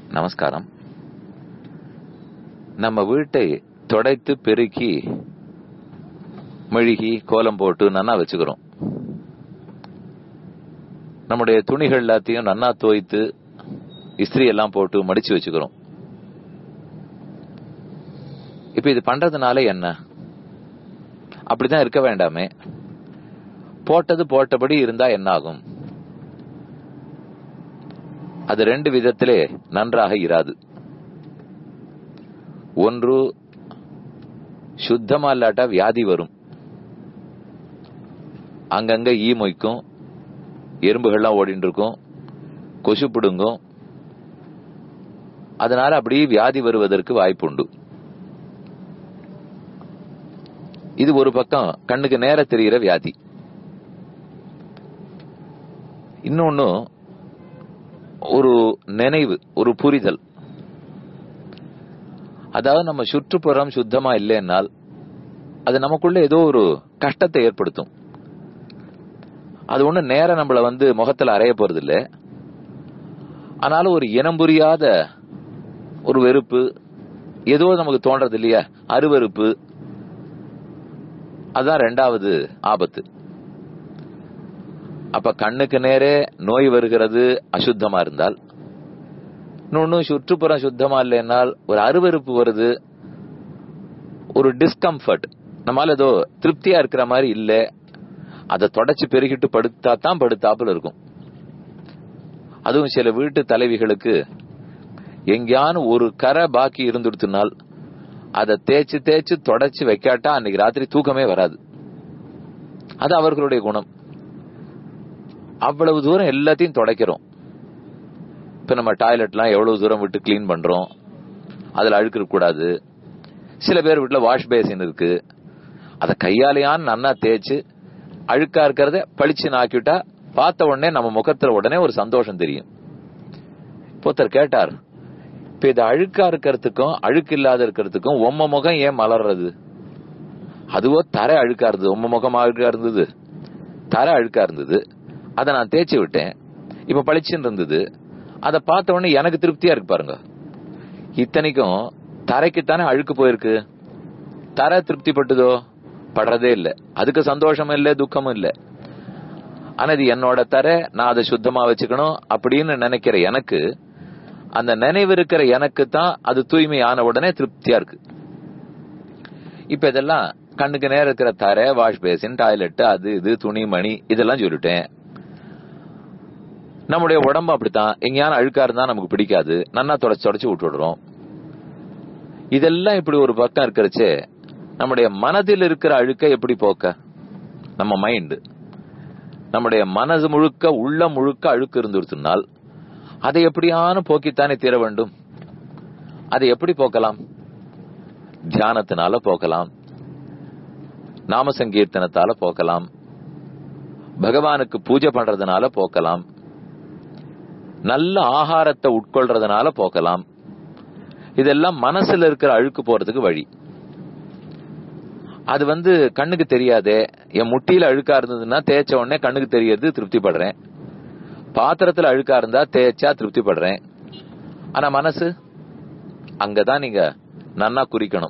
நமஸ்காரம் நம்ம வீட்டை தொடைத்து பெருக்கி மெழுகி கோலம் போட்டு நன்னா வச்சுக்கிறோம் நம்முடைய துணிகள் எல்லாத்தையும் நன்னா துவைத்து இஸ்திரி எல்லாம் போட்டு மடிச்சு வச்சுக்கிறோம் இப்ப இது பண்றதுனால என்ன அப்படிதான் இருக்க வேண்டாமே போட்டது போட்டபடி இருந்தா என்ன ஆகும் அது ரெண்டு விதத்திலே நன்றாக இராது ஒன்று சுத்தமா இல்லாட்டா வியாதி வரும் அங்கங்க ஈ மொய்க்கும் எறும்புகள்லாம் ஓடிட்டு இருக்கும் கொசு பிடுங்கும் அதனால அப்படியே வியாதி வருவதற்கு வாய்ப்புண்டு இது ஒரு பக்கம் கண்ணுக்கு நேர தெரிகிற வியாதி இன்னொன்னு ஒரு நினைவு ஒரு புரிதல் அதாவது நம்ம சுற்றுப்புறம் சுத்தமா இல்லைன்னால் அது நமக்குள்ள ஏதோ ஒரு கஷ்டத்தை ஏற்படுத்தும் அது ஒண்ணு நேரம் நம்மள வந்து முகத்துல அறைய போறது இல்ல ஆனாலும் ஒரு இனம் புரியாத ஒரு வெறுப்பு ஏதோ நமக்கு தோன்றது இல்லையா அருவருப்பு அதுதான் ரெண்டாவது ஆபத்து அப்ப கண்ணுக்கு நேரே நோய் வருகிறது அசுத்தமா இருந்தால் இன்னொன்னு சுற்றுப்புறம் சுத்தமா இல்லைன்னால் ஒரு அருவருப்பு வருது ஒரு டிஸ்கம்ஃபர்ட் நம்மால ஏதோ திருப்தியா இருக்கிற மாதிரி இல்ல அதை தொடச்சு பெருகிட்டு படுத்தா தான் படுத்தாப்புல இருக்கும் அதுவும் சில வீட்டு தலைவிகளுக்கு எங்கேயான ஒரு கரை பாக்கி இருந்துடுத்துனால் அதை தேய்ச்சு தேய்ச்சு தொடச்சு வைக்காட்டா அன்னைக்கு ராத்திரி தூக்கமே வராது அது அவர்களுடைய குணம் அவ்வளவு தூரம் எல்லாத்தையும் தொடக்கிறோம் இப்ப நம்ம டாய்லெட்லாம் எவ்வளவு தூரம் விட்டு கிளீன் பண்றோம் அதுல அழுக்கு கூடாது சில பேர் வீட்டுல வாஷ் பேசின் இருக்கு அதை கையாலையான்னு நன்னா தேய்ச்சு அழுக்கா இருக்கிறத பளிச்சு நாக்கிவிட்டா பார்த்த உடனே நம்ம முகத்துல உடனே ஒரு சந்தோஷம் தெரியும் ஒருத்தர் கேட்டார் இப்ப இது அழுக்கா இருக்கிறதுக்கும் அழுக்கு இல்லாத இருக்கிறதுக்கும் உம்ம முகம் ஏன் மலர்றது அதுவோ தர அழுக்கா இருந்தது உம்ம முகம் அழுக்கா இருந்தது தர அழுக்கா இருந்தது அதை நான் தேய்ச்சி விட்டேன் இப்ப பளிச்சுன்னு இருந்தது அதை பார்த்த உடனே எனக்கு திருப்தியா இருக்கு பாருங்க இத்தனைக்கும் தரைக்குத்தானே அழுக்கு போயிருக்கு தர திருப்தி பட்டுதோ படுறதே இல்ல அதுக்கு சந்தோஷமும் இல்ல துக்கமும் இல்ல ஆனா இது என்னோட தர நான் அதை சுத்தமா வச்சுக்கணும் அப்படின்னு நினைக்கிற எனக்கு அந்த நினைவு இருக்கிற எனக்கு தான் அது தூய்மை ஆன உடனே திருப்தியா இருக்கு இப்ப இதெல்லாம் கண்ணுக்கு நேரம் இருக்கிற தர வாஷ் பேசின் டாய்லெட் அது இது துணி மணி இதெல்லாம் சொல்லிட்டேன் நம்முடைய உடம்பு அப்படித்தான் எங்கேயான அழுக்கா இருந்தா நமக்கு பிடிக்காது நன்னா தொடச்சு தொடச்சு விட்டுடுறோம் இதெல்லாம் இப்படி ஒரு பக்கம் இருக்கிறச்சு நம்முடைய மனதில் இருக்கிற அழுக்க எப்படி போக்க நம்ம மைண்ட் நம்முடைய மனது முழுக்க உள்ள முழுக்க அழுக்கு இருந்துருத்துனால் அதை எப்படியான போக்கித்தானே தீர வேண்டும் அதை எப்படி போக்கலாம் தியானத்தினால போக்கலாம் நாம சங்கீர்த்தனத்தால போக்கலாம் பகவானுக்கு பூஜை பண்றதுனால போக்கலாம் நல்ல ஆகாரத்தை உட்கொள்றதுனால போக்கலாம் இதெல்லாம் மனசுல இருக்கிற அழுக்கு போறதுக்கு வழி அது வந்து கண்ணுக்கு தெரியாதே என் முட்டியில அழுக்கா இருந்ததுன்னா தேய்ச்ச உடனே கண்ணுக்கு தெரியறது திருப்தி படுறேன் பாத்திரத்துல அழுக்கா இருந்தா தேய்ச்சா திருப்தி படுறேன் ஆனா மனசு அங்கதான் நீங்க நன்னா குறிக்கணும்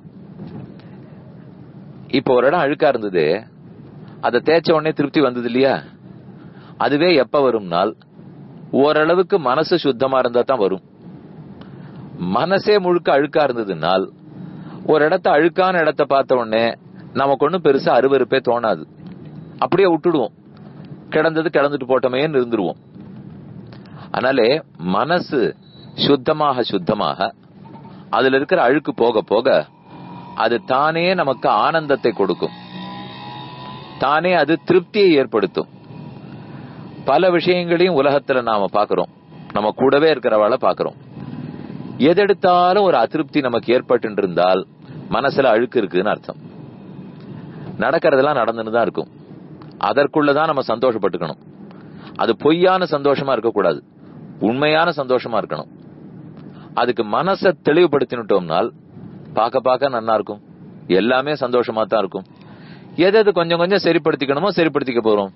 இப்போ ஒரு இடம் அழுக்கா இருந்தது அதை தேய்ச்ச உடனே திருப்தி வந்தது இல்லையா அதுவே எப்ப வரும்னால் ஓரளவுக்கு மனசு சுத்தமா இருந்தா தான் வரும் மனசே முழுக்க அழுக்கா இருந்ததுனால் ஒரு இடத்த அழுக்கான இடத்த பார்த்த உடனே நமக்கு ஒண்ணும் பெருசா அருவருப்பே தோணாது அப்படியே விட்டுடுவோம் கிடந்தது கிடந்துட்டு போட்டமேன்னு இருந்துருவோம் அதனாலே மனசு சுத்தமாக சுத்தமாக அதுல இருக்கிற அழுக்கு போக போக அது தானே நமக்கு ஆனந்தத்தை கொடுக்கும் தானே அது திருப்தியை ஏற்படுத்தும் பல விஷயங்களையும் உலகத்துல நாம பாக்குறோம் நம்ம கூடவே இருக்கிறவளை பாக்குறோம் எதெடுத்தாலும் ஒரு அதிருப்தி நமக்கு ஏற்பட்டு இருந்தால் மனசுல அழுக்கு இருக்குன்னு அர்த்தம் நடக்கிறதெல்லாம் நடந்துன்னு தான் இருக்கும் அதற்குள்ளதான் நம்ம சந்தோஷப்பட்டுக்கணும் அது பொய்யான சந்தோஷமா இருக்கக்கூடாது உண்மையான சந்தோஷமா இருக்கணும் அதுக்கு மனசை தெளிவுபடுத்தினுட்டோம்னால் பார்க்க பார்க்க நல்லா இருக்கும் எல்லாமே சந்தோஷமா தான் இருக்கும் எது எது கொஞ்சம் கொஞ்சம் சரிப்படுத்திக்கணுமோ சரிப்படுத்திக்க போறோம்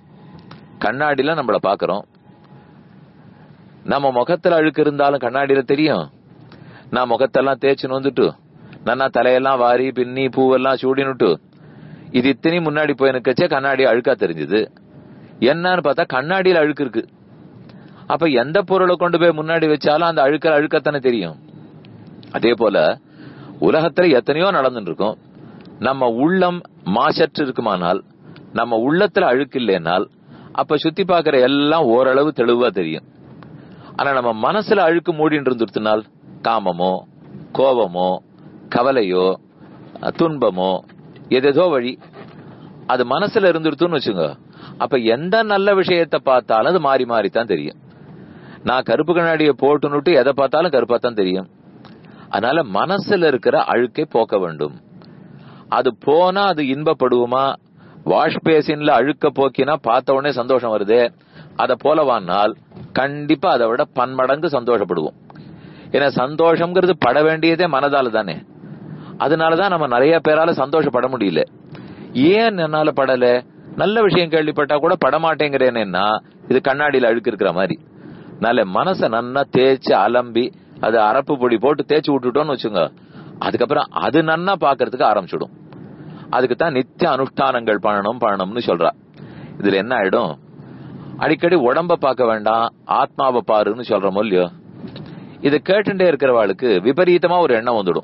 கண்ணாடியில நம்மள பாக்குறோம் நம்ம முகத்துல அழுக்கு இருந்தாலும் கண்ணாடியில தெரியும் நான் முகத்தெல்லாம் தேய்ச்சு வந்துட்டு நன்னா தலையெல்லாம் வாரி பின்னி பூவெல்லாம் சூடினுட்டு இது இத்தனையும் முன்னாடி போய் நிக்கச்சே கண்ணாடி அழுக்கா தெரிஞ்சது என்னன்னு பார்த்தா கண்ணாடியில அழுக்கு இருக்கு அப்ப எந்த பொருளை கொண்டு போய் முன்னாடி வச்சாலும் அந்த அழுக்க அழுக்கத்தானே தெரியும் அதே போல உலகத்துல எத்தனையோ நடந்துட்டு இருக்கும் நம்ம உள்ளம் மாசற்று இருக்குமானால் நம்ம உள்ளத்துல அழுக்கு இல்லைனால் அப்ப சுத்தி பாக்குற எல்லாம் ஓரளவு தெளிவா தெரியும் ஆனா நம்ம மனசுல அழுக்கு மூடிட்டு இருந்துருத்தினால் காமமோ கோபமோ கவலையோ துன்பமோ எதேதோ வழி அது மனசுல இருந்துருத்துன்னு வச்சுங்க அப்ப எந்த நல்ல விஷயத்தை பார்த்தாலும் அது மாறி மாறித்தான் தெரியும் நான் கருப்பு கண்ணாடியை போட்டுனுட்டு எதை பார்த்தாலும் கருப்பா தான் தெரியும் அதனால மனசுல இருக்கிற அழுக்கை போக்க வேண்டும் அது போனா அது இன்பப்படுவோமா வாஷ் பேசின்ல அழுக்க போக்கினா பார்த்த உடனே சந்தோஷம் வருது அத போலவானால் கண்டிப்பா அதை விட பன்மடங்கு சந்தோஷப்படுவோம் ஏன்னா சந்தோஷம்ங்கிறது பட வேண்டியதே மனதால தானே அதனாலதான் நம்ம நிறைய பேரால சந்தோஷப்பட முடியல ஏன் என்னால படல நல்ல விஷயம் கேள்விப்பட்டா கூட படமாட்டேங்கிறேன்னா இது கண்ணாடியில அழுக்கு இருக்கிற மாதிரி நல்ல மனச நன்னா தேய்ச்சு அலம்பி அது அரப்பு பொடி போட்டு தேய்ச்சி விட்டுட்டோம்னு வச்சுங்க அதுக்கப்புறம் அது நன்னா பாக்குறதுக்கு ஆரம்பிச்சிடும் அதுக்கு தான் நித்திய அனுஷ்டானங்கள் பண்ணணும் பண்ணணும்னு சொல்றா இதுல என்ன ஆயிடும் அடிக்கடி உடம்ப பார்க்க வேண்டாம் ஆத்மாவை பாருன்னு சொல்றோமோ இல்லையோ இதை கேட்டுட்டே இருக்கிறவாளுக்கு விபரீதமா ஒரு எண்ணம் வந்துடும்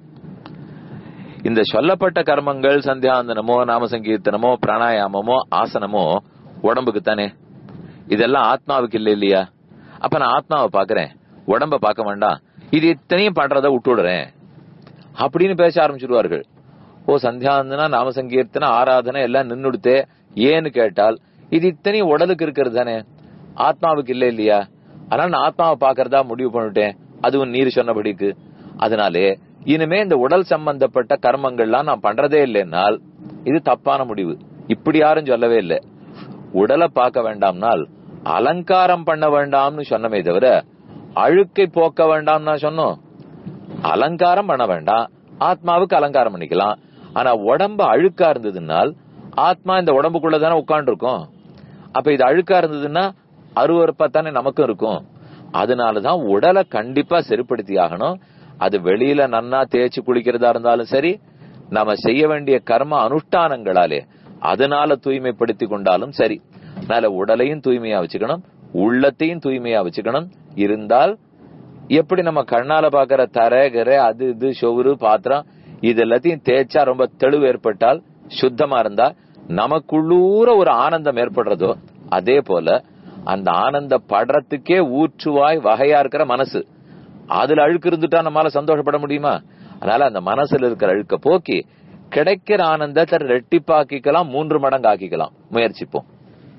இந்த சொல்லப்பட்ட கர்மங்கள் சந்தியாந்தனமோ நாம சங்கீர்த்தனமோ பிராணாயாமமோ ஆசனமோ உடம்புக்கு தானே இதெல்லாம் ஆத்மாவுக்கு இல்ல இல்லையா அப்ப நான் ஆத்மாவை பாக்குறேன் உடம்ப பார்க்க வேண்டாம் இது இத்தனையும் பண்றத விட்டுடுறேன் அப்படின்னு பேச ஆரம்பிச்சிடுவார்கள் ஓ சந்தியாந்தனா நாம சங்கீர்த்தன ஆராதனை எல்லாம் நின்னுடுத்தே ஏன்னு கேட்டால் இது இத்தனையும் உடலுக்கு இருக்கிறது தானே ஆத்மாவுக்கு இல்ல இல்லையா அதனால நான் ஆத்மாவை பாக்குறதா முடிவு பண்ணிட்டேன் அதுவும் நீர் சொன்னபடிக்கு அதனாலே இனிமே இந்த உடல் சம்பந்தப்பட்ட கர்மங்கள்லாம் நான் பண்றதே இல்லைன்னால் இது தப்பான முடிவு இப்படி யாரும் சொல்லவே இல்லை உடலை பார்க்க வேண்டாம்னால் அலங்காரம் பண்ண வேண்டாம்னு சொன்னமே தவிர அழுக்கை போக்க வேண்டாம் நான் சொன்னோம் அலங்காரம் பண்ண வேண்டாம் ஆத்மாவுக்கு அலங்காரம் பண்ணிக்கலாம் ஆனா உடம்பு அழுக்கா இருந்ததுனால் ஆத்மா இந்த உடம்புக்குள்ள தானே உட்கார்ந்து இருக்கும் அப்ப இது அழுக்கா இருந்ததுன்னா அருவறுப்பா தானே நமக்கும் இருக்கும் அதனாலதான் உடலை கண்டிப்பா சரிப்படுத்தி ஆகணும் அது வெளியில நன்னா தேய்ச்சி குளிக்கிறதா இருந்தாலும் சரி நாம செய்ய வேண்டிய கர்ம அனுஷ்டானங்களாலே அதனால தூய்மைப்படுத்தி கொண்டாலும் சரி அதனால உடலையும் தூய்மையா வச்சுக்கணும் உள்ளத்தையும் தூய்மையா வச்சுக்கணும் இருந்தால் எப்படி நம்ம கண்ணால பாக்குற தரை கரை அது இது சொவுரு பாத்திரம் இது எல்லாத்தையும் தேய்ச்சா ரொம்ப தெளிவு ஏற்பட்டால் சுத்தமா இருந்தா நமக்குள்ளூர ஒரு ஆனந்தம் ஏற்படுறதோ அதே போல அந்த ஆனந்த படுறதுக்கே ஊற்றுவாய் வகையா இருக்கிற மனசு அதுல அழுக்கு இருந்துட்டா நம்மளால சந்தோஷப்பட முடியுமா அதனால அந்த மனசுல இருக்கிற அழுக்க போக்கி கிடைக்கிற ஆனந்தத்தை ரெட்டிப்பாக்கிக்கலாம் மூன்று மடங்கு ஆக்கிக்கலாம் முயற்சிப்போம்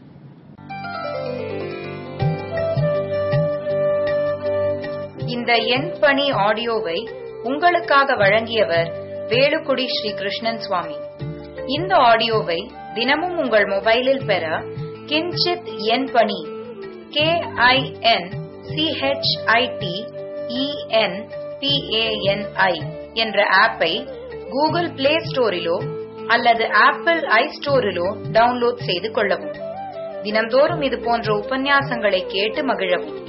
இந்த எண் பணி ஆடியோவை உங்களுக்காக வழங்கியவர் வேலுக்குடி ஸ்ரீ கிருஷ்ணன் சுவாமி இந்த ஆடியோவை தினமும் உங்கள் மொபைலில் பெற கிஞ்சித் எண் பணி கே ஐ என் சிஹெச்ஐடி இஎன் பிஏஎன்ஐ என்ற ஆப்பை கூகுள் பிளே ஸ்டோரிலோ அல்லது ஆப்பிள் ஐ ஸ்டோரிலோ டவுன்லோட் செய்து கொள்ளவும் தினம்தோறும் இது போன்ற உபன்யாசங்களை கேட்டு மகிழவும்